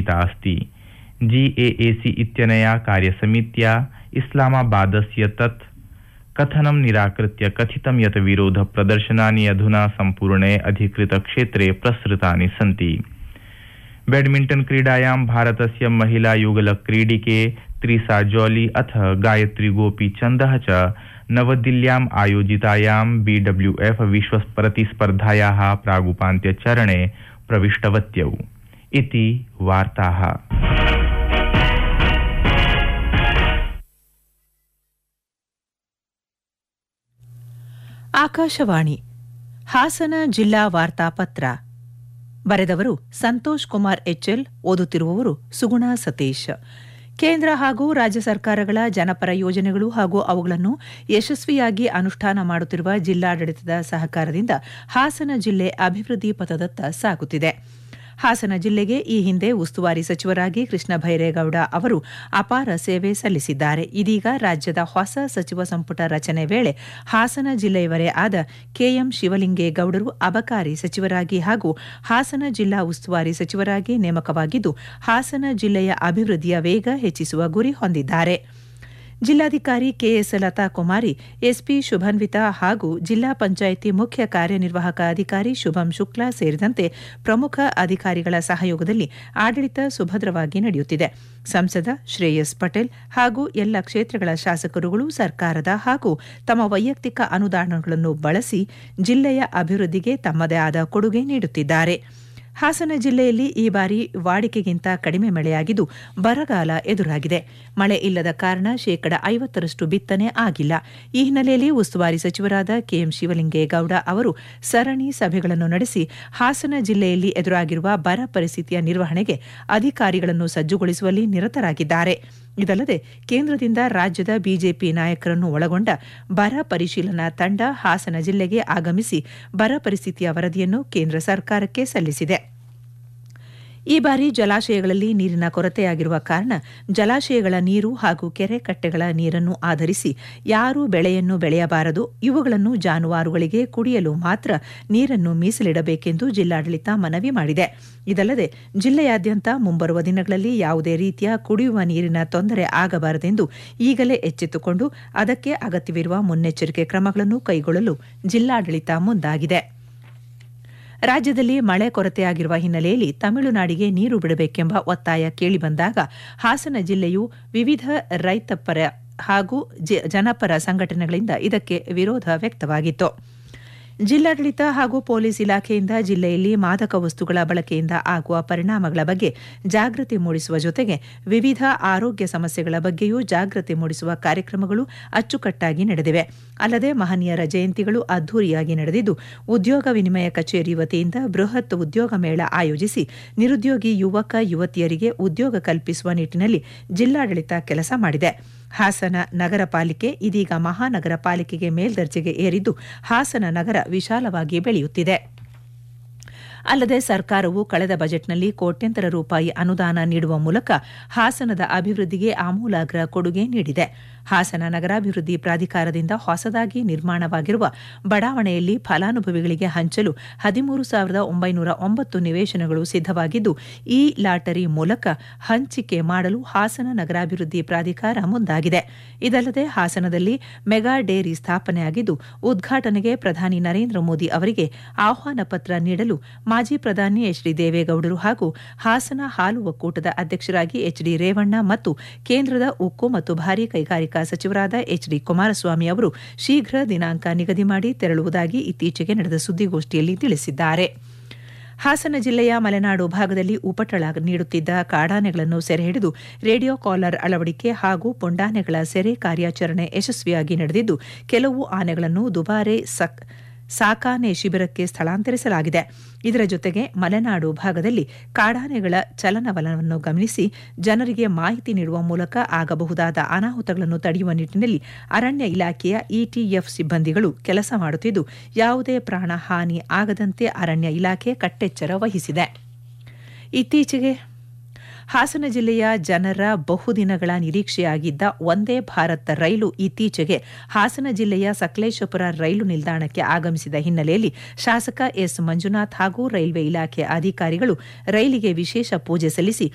निर्णीता अस्ति जीएएसी इत्यनया कार्यसमित्या इस्लामाबादस्य तत् कथनं निराकृत्य कथितं यत् विरोधप्रदर्शनानि अधुना सम्पूर्णे अधिकृतक्षेत्रे प्रसृतानि सन्ति बैडमिण्टन क्रीडायां भारतस्य महिला युगलक्रीडिके त्रिसा जौली अथ गायत्री गोपीचन्दः च नवदिल्ल्याम् आयोजितायां बीडब्ल्यूएफ विश्वप्रतिस्पर्धायाः प्रागुपान्त्यचरणे प्रविष्टवत्यौ इति वार्ताः ಆಕಾಶವಾಣಿ ಹಾಸನ ಜಿಲ್ಲಾ ವಾರ್ತಾಪತ್ರ ಬರೆದವರು ಸಂತೋಷ್ ಕುಮಾರ್ ಎಚ್ಎಲ್ ಓದುತ್ತಿರುವವರು ಸುಗುಣ ಸತೀಶ್ ಕೇಂದ್ರ ಹಾಗೂ ರಾಜ್ಯ ಸರ್ಕಾರಗಳ ಜನಪರ ಯೋಜನೆಗಳು ಹಾಗೂ ಅವುಗಳನ್ನು ಯಶಸ್ವಿಯಾಗಿ ಅನುಷ್ಠಾನ ಮಾಡುತ್ತಿರುವ ಜಿಲ್ಲಾಡಳಿತದ ಸಹಕಾರದಿಂದ ಹಾಸನ ಜಿಲ್ಲೆ ಅಭಿವೃದ್ಧಿ ಪಥದತ್ತ ಸಾಗುತ್ತಿದೆ ಹಾಸನ ಜಿಲ್ಲೆಗೆ ಈ ಹಿಂದೆ ಉಸ್ತುವಾರಿ ಸಚಿವರಾಗಿ ಕೃಷ್ಣ ಭೈರೇಗೌಡ ಅವರು ಅಪಾರ ಸೇವೆ ಸಲ್ಲಿಸಿದ್ದಾರೆ ಇದೀಗ ರಾಜ್ಯದ ಹೊಸ ಸಚಿವ ಸಂಪುಟ ರಚನೆ ವೇಳೆ ಹಾಸನ ಜಿಲ್ಲೆಯವರೇ ಆದ ಕೆಎಂ ಶಿವಲಿಂಗೇಗೌಡರು ಅಬಕಾರಿ ಸಚಿವರಾಗಿ ಹಾಗೂ ಹಾಸನ ಜಿಲ್ಲಾ ಉಸ್ತುವಾರಿ ಸಚಿವರಾಗಿ ನೇಮಕವಾಗಿದ್ದು ಹಾಸನ ಜಿಲ್ಲೆಯ ಅಭಿವೃದ್ಧಿಯ ವೇಗ ಹೆಚ್ಚಿಸುವ ಗುರಿ ಹೊಂದಿದ್ದಾರೆ ಜಿಲ್ಲಾಧಿಕಾರಿ ಕೆಎಸ್ ಲತಾ ಕುಮಾರಿ ಎಸ್ಪಿ ಶುಭನ್ವಿತಾ ಹಾಗೂ ಜಿಲ್ಲಾ ಪಂಚಾಯಿತಿ ಮುಖ್ಯ ಕಾರ್ಯನಿರ್ವಾಹಕ ಅಧಿಕಾರಿ ಶುಭಂ ಶುಕ್ಲಾ ಸೇರಿದಂತೆ ಪ್ರಮುಖ ಅಧಿಕಾರಿಗಳ ಸಹಯೋಗದಲ್ಲಿ ಆಡಳಿತ ಸುಭದ್ರವಾಗಿ ನಡೆಯುತ್ತಿದೆ ಸಂಸದ ಶ್ರೇಯಸ್ ಪಟೇಲ್ ಹಾಗೂ ಎಲ್ಲ ಕ್ಷೇತ್ರಗಳ ಶಾಸಕರುಗಳು ಸರ್ಕಾರದ ಹಾಗೂ ತಮ್ಮ ವೈಯಕ್ತಿಕ ಅನುದಾನಗಳನ್ನು ಬಳಸಿ ಜಿಲ್ಲೆಯ ಅಭಿವೃದ್ಧಿಗೆ ತಮ್ಮದೇ ಆದ ಕೊಡುಗೆ ನೀಡುತ್ತಿದ್ದಾರೆ ಹಾಸನ ಜಿಲ್ಲೆಯಲ್ಲಿ ಈ ಬಾರಿ ವಾಡಿಕೆಗಿಂತ ಕಡಿಮೆ ಮಳೆಯಾಗಿದ್ದು ಬರಗಾಲ ಎದುರಾಗಿದೆ ಮಳೆ ಇಲ್ಲದ ಕಾರಣ ಶೇಕಡ ಐವತ್ತರಷ್ಟು ಬಿತ್ತನೆ ಆಗಿಲ್ಲ ಈ ಹಿನ್ನೆಲೆಯಲ್ಲಿ ಉಸ್ತುವಾರಿ ಸಚಿವರಾದ ಕೆಎಂ ಶಿವಲಿಂಗೇಗೌಡ ಅವರು ಸರಣಿ ಸಭೆಗಳನ್ನು ನಡೆಸಿ ಹಾಸನ ಜಿಲ್ಲೆಯಲ್ಲಿ ಎದುರಾಗಿರುವ ಬರ ಪರಿಸ್ಥಿತಿಯ ನಿರ್ವಹಣೆಗೆ ಅಧಿಕಾರಿಗಳನ್ನು ಸಜ್ಜುಗೊಳಿಸುವಲ್ಲಿ ನಿರತರಾಗಿದ್ದಾರೆ ಇದಲ್ಲದೆ ಕೇಂದ್ರದಿಂದ ರಾಜ್ಯದ ಬಿಜೆಪಿ ನಾಯಕರನ್ನು ಒಳಗೊಂಡ ಬರ ಪರಿಶೀಲನಾ ತಂಡ ಹಾಸನ ಜಿಲ್ಲೆಗೆ ಆಗಮಿಸಿ ಬರ ಪರಿಸ್ಥಿತಿಯ ವರದಿಯನ್ನು ಕೇಂದ್ರ ಸರ್ಕಾರಕ್ಕೆ ಸಲ್ಲಿಸಿದೆ ಈ ಬಾರಿ ಜಲಾಶಯಗಳಲ್ಲಿ ನೀರಿನ ಕೊರತೆಯಾಗಿರುವ ಕಾರಣ ಜಲಾಶಯಗಳ ನೀರು ಹಾಗೂ ಕೆರೆ ಕಟ್ಟೆಗಳ ನೀರನ್ನು ಆಧರಿಸಿ ಯಾರೂ ಬೆಳೆಯನ್ನು ಬೆಳೆಯಬಾರದು ಇವುಗಳನ್ನು ಜಾನುವಾರುಗಳಿಗೆ ಕುಡಿಯಲು ಮಾತ್ರ ನೀರನ್ನು ಮೀಸಲಿಡಬೇಕೆಂದು ಜಿಲ್ಲಾಡಳಿತ ಮನವಿ ಮಾಡಿದೆ ಇದಲ್ಲದೆ ಜಿಲ್ಲೆಯಾದ್ಯಂತ ಮುಂಬರುವ ದಿನಗಳಲ್ಲಿ ಯಾವುದೇ ರೀತಿಯ ಕುಡಿಯುವ ನೀರಿನ ತೊಂದರೆ ಆಗಬಾರದೆಂದು ಈಗಲೇ ಎಚ್ಚೆತ್ತುಕೊಂಡು ಅದಕ್ಕೆ ಅಗತ್ಯವಿರುವ ಮುನ್ನೆಚ್ಚರಿಕೆ ಕ್ರಮಗಳನ್ನು ಕೈಗೊಳ್ಳಲು ಜಿಲ್ಲಾಡಳಿತ ಮುಂದಾಗಿದೆ ರಾಜ್ಯದಲ್ಲಿ ಮಳೆ ಕೊರತೆಯಾಗಿರುವ ಹಿನ್ನೆಲೆಯಲ್ಲಿ ತಮಿಳುನಾಡಿಗೆ ನೀರು ಬಿಡಬೇಕೆಂಬ ಒತ್ತಾಯ ಕೇಳಿಬಂದಾಗ ಹಾಸನ ಜಿಲ್ಲೆಯು ವಿವಿಧ ರೈತಪರ ಹಾಗೂ ಜನಪರ ಸಂಘಟನೆಗಳಿಂದ ಇದಕ್ಕೆ ವಿರೋಧ ವ್ಯಕ್ತವಾಗಿತ್ತು ಜಿಲ್ಲಾಡಳಿತ ಹಾಗೂ ಪೊಲೀಸ್ ಇಲಾಖೆಯಿಂದ ಜಿಲ್ಲೆಯಲ್ಲಿ ಮಾದಕ ವಸ್ತುಗಳ ಬಳಕೆಯಿಂದ ಆಗುವ ಪರಿಣಾಮಗಳ ಬಗ್ಗೆ ಜಾಗೃತಿ ಮೂಡಿಸುವ ಜೊತೆಗೆ ವಿವಿಧ ಆರೋಗ್ಯ ಸಮಸ್ಯೆಗಳ ಬಗ್ಗೆಯೂ ಜಾಗೃತಿ ಮೂಡಿಸುವ ಕಾರ್ಯಕ್ರಮಗಳು ಅಚ್ಚುಕಟ್ಟಾಗಿ ನಡೆದಿವೆ ಅಲ್ಲದೆ ಮಹನೀಯರ ಜಯಂತಿಗಳು ಅದ್ದೂರಿಯಾಗಿ ನಡೆದಿದ್ದು ಉದ್ಯೋಗ ವಿನಿಮಯ ಕಚೇರಿ ವತಿಯಿಂದ ಬೃಹತ್ ಉದ್ಯೋಗ ಮೇಳ ಆಯೋಜಿಸಿ ನಿರುದ್ಯೋಗಿ ಯುವಕ ಯುವತಿಯರಿಗೆ ಉದ್ಯೋಗ ಕಲ್ಪಿಸುವ ನಿಟ್ಟಿನಲ್ಲಿ ಜಿಲ್ಲಾಡಳಿತ ಕೆಲಸ ಮಾಡಿದೆ ಹಾಸನ ನಗರ ಪಾಲಿಕೆ ಇದೀಗ ಮಹಾನಗರ ಪಾಲಿಕೆಗೆ ಮೇಲ್ದರ್ಜೆಗೆ ಏರಿದ್ದು ಹಾಸನ ನಗರ ವಿಶಾಲವಾಗಿ ಬೆಳೆಯುತ್ತಿದೆ ಅಲ್ಲದೆ ಸರ್ಕಾರವು ಕಳೆದ ಬಜೆಟ್ನಲ್ಲಿ ಕೋಟ್ಯಂತರ ರೂಪಾಯಿ ಅನುದಾನ ನೀಡುವ ಮೂಲಕ ಹಾಸನದ ಅಭಿವೃದ್ಧಿಗೆ ಆಮೂಲಾಗ್ರ ಕೊಡುಗೆ ನೀಡಿದೆ ಹಾಸನ ನಗರಾಭಿವೃದ್ಧಿ ಪ್ರಾಧಿಕಾರದಿಂದ ಹೊಸದಾಗಿ ನಿರ್ಮಾಣವಾಗಿರುವ ಬಡಾವಣೆಯಲ್ಲಿ ಫಲಾನುಭವಿಗಳಿಗೆ ಹಂಚಲು ಹದಿಮೂರು ಸಾವಿರದ ಒಂಬೈನೂರ ಒಂಬತ್ತು ನಿವೇಶನಗಳು ಸಿದ್ದವಾಗಿದ್ದು ಈ ಲಾಟರಿ ಮೂಲಕ ಹಂಚಿಕೆ ಮಾಡಲು ಹಾಸನ ನಗರಾಭಿವೃದ್ಧಿ ಪ್ರಾಧಿಕಾರ ಮುಂದಾಗಿದೆ ಇದಲ್ಲದೆ ಹಾಸನದಲ್ಲಿ ಮೆಗಾ ಡೇರಿ ಸ್ಥಾಪನೆಯಾಗಿದ್ದು ಉದ್ಘಾಟನೆಗೆ ಪ್ರಧಾನಿ ನರೇಂದ್ರ ಮೋದಿ ಅವರಿಗೆ ಆಹ್ವಾನ ಪತ್ರ ನೀಡಲು ಮಾಜಿ ಪ್ರಧಾನಿ ಎಚ್ ಡಿ ದೇವೇಗೌಡರು ಹಾಗೂ ಹಾಸನ ಹಾಲು ಒಕ್ಕೂಟದ ಅಧ್ಯಕ್ಷರಾಗಿ ಎಚ್ ಡಿ ರೇವಣ್ಣ ಮತ್ತು ಕೇಂದ್ರದ ಉಕ್ಕು ಮತ್ತು ಭಾರೀ ಕೈಗಾರಿಕಾ ಸಚಿವರಾದ ಎಚ್ ಡಿ ಕುಮಾರಸ್ವಾಮಿ ಅವರು ಶೀಘ್ರ ದಿನಾಂಕ ನಿಗದಿ ಮಾಡಿ ತೆರಳುವುದಾಗಿ ಇತ್ತೀಚೆಗೆ ನಡೆದ ಸುದ್ದಿಗೋಷ್ಠಿಯಲ್ಲಿ ತಿಳಿಸಿದ್ದಾರೆ ಹಾಸನ ಜಿಲ್ಲೆಯ ಮಲೆನಾಡು ಭಾಗದಲ್ಲಿ ಉಪಟಳ ನೀಡುತ್ತಿದ್ದ ಕಾಡಾನೆಗಳನ್ನು ಸೆರೆಹಿಡಿದು ರೇಡಿಯೋ ಕಾಲರ್ ಅಳವಡಿಕೆ ಹಾಗೂ ಪುಂಡಾನೆಗಳ ಸೆರೆ ಕಾರ್ಯಾಚರಣೆ ಯಶಸ್ವಿಯಾಗಿ ನಡೆದಿದ್ದು ಕೆಲವು ಆನೆಗಳನ್ನು ದುಬಾರೆ ಸಕ್ ಸಾಕಾನೆ ಶಿಬಿರಕ್ಕೆ ಸ್ಥಳಾಂತರಿಸಲಾಗಿದೆ ಇದರ ಜೊತೆಗೆ ಮಲೆನಾಡು ಭಾಗದಲ್ಲಿ ಕಾಡಾನೆಗಳ ಚಲನವಲನವನ್ನು ಗಮನಿಸಿ ಜನರಿಗೆ ಮಾಹಿತಿ ನೀಡುವ ಮೂಲಕ ಆಗಬಹುದಾದ ಅನಾಹುತಗಳನ್ನು ತಡೆಯುವ ನಿಟ್ಟಿನಲ್ಲಿ ಅರಣ್ಯ ಇಲಾಖೆಯ ಇಟಿಎಫ್ ಸಿಬ್ಬಂದಿಗಳು ಕೆಲಸ ಮಾಡುತ್ತಿದ್ದು ಯಾವುದೇ ಪ್ರಾಣ ಹಾನಿ ಆಗದಂತೆ ಅರಣ್ಯ ಇಲಾಖೆ ಕಟ್ಟೆಚ್ಚರ ವಹಿಸಿದೆ ಇತ್ತೀಚೆಗೆ ಹಾಸನ ಜಿಲ್ಲೆಯ ಜನರ ಬಹುದಿನಗಳ ನಿರೀಕ್ಷೆಯಾಗಿದ್ದ ಒಂದೇ ಭಾರತ್ ರೈಲು ಇತ್ತೀಚೆಗೆ ಹಾಸನ ಜಿಲ್ಲೆಯ ಸಕಲೇಶಪುರ ರೈಲು ನಿಲ್ದಾಣಕ್ಕೆ ಆಗಮಿಸಿದ ಹಿನ್ನೆಲೆಯಲ್ಲಿ ಶಾಸಕ ಎಸ್ ಮಂಜುನಾಥ್ ಹಾಗೂ ರೈಲ್ವೆ ಇಲಾಖೆ ಅಧಿಕಾರಿಗಳು ರೈಲಿಗೆ ವಿಶೇಷ ಪೂಜೆ ಸಲ್ಲಿಸಿ